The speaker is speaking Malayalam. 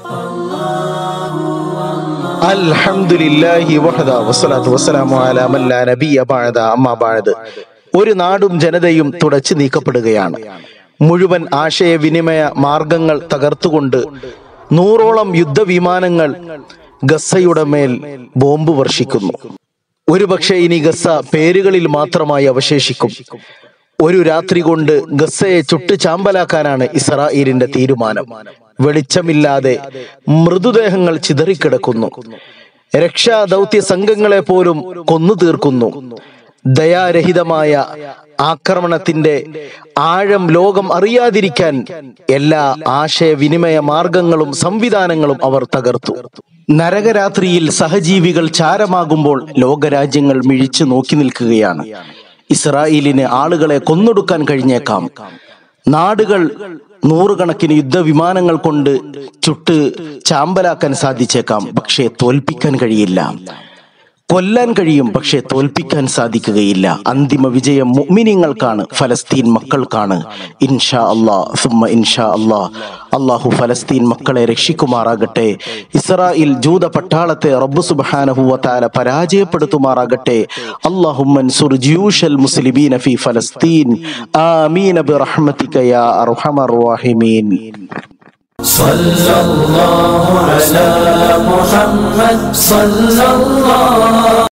അൽഹംദുലില്ലാഹി വഹദ വസ്സലാത്തു വസ്സലാമു അലാ മൻ ലാ നബിയ ബഅദ അമ്മാ ബഅദ് ഒരു നാടും ജനതയും തുടച്ചു നീക്കപ്പെടുകയാണ് മുഴുവൻ ആശയവിനിമയ മാർഗങ്ങൾ തകർത്തുകൊണ്ട് നൂറോളം യുദ്ധവിമാനങ്ങൾ ഗസയുടെ മേൽ ബോംബ് വർഷിക്കുന്നു ഒരുപക്ഷെ ഇനി ഗസ പേരുകളിൽ മാത്രമായി അവശേഷിക്കും ഒരു രാത്രി കൊണ്ട് ഗസയെ ചുട്ട് ചാമ്പലാക്കാനാണ് ഇസ്രായേലിന്റെ തീരുമാനം വെളിച്ചമില്ലാതെ മൃതദേഹങ്ങൾ ചിതറിക്കിടക്കുന്നു രക്ഷാ ദൗത്യ സംഘങ്ങളെ പോലും കൊന്നു തീർക്കുന്നു ദയാരഹിതമായ ആക്രമണത്തിന്റെ ആഴം ലോകം അറിയാതിരിക്കാൻ എല്ലാ ആശയവിനിമയ മാർഗങ്ങളും സംവിധാനങ്ങളും അവർ തകർത്തു നരകരാത്രിയിൽ സഹജീവികൾ ചാരമാകുമ്പോൾ ലോകരാജ്യങ്ങൾ മിഴിച്ചു നോക്കി നിൽക്കുകയാണ് ഇസ്രായേലിന് ആളുകളെ കൊന്നൊടുക്കാൻ കഴിഞ്ഞേക്കാം നാടുകൾ നൂറുകണക്കിന് യുദ്ധവിമാനങ്ങൾ കൊണ്ട് ചുട്ട് ചാമ്പലാക്കാൻ സാധിച്ചേക്കാം പക്ഷേ തോൽപ്പിക്കാൻ കഴിയില്ല കൊല്ലാൻ കഴിയും പക്ഷെ തോൽപ്പിക്കാൻ സാധിക്കുകയില്ല അന്തിമ വിജയം മുഅ്മിനീങ്ങൾക്കാണ് ഫലസ്തീൻ മക്കൾക്കാണ് ഇൻഷാ അല്ലാ സുമ്മ ഇൻഷാ അല്ലാ അള്ളാഹു ഫലസ്തീൻ മക്കളെ രക്ഷിക്കുമാറാകട്ടെ ഇസ്രായേൽ ജൂത പട്ടാളത്തെ റബ്ബു സുബ്ഹാനഹു വതആല പരാജയപ്പെടുത്തുമാറാകട്ടെ അല്ലാഹുമ്മൻസുർ ജിയൂഷൽ മുസ്ലിമീന ഫി ഫലസ്തീൻ ആമീൻ ബിറഹ്മതിക യാ അർഹമർ റഹീമീൻ صلى الله على محمد صلى الله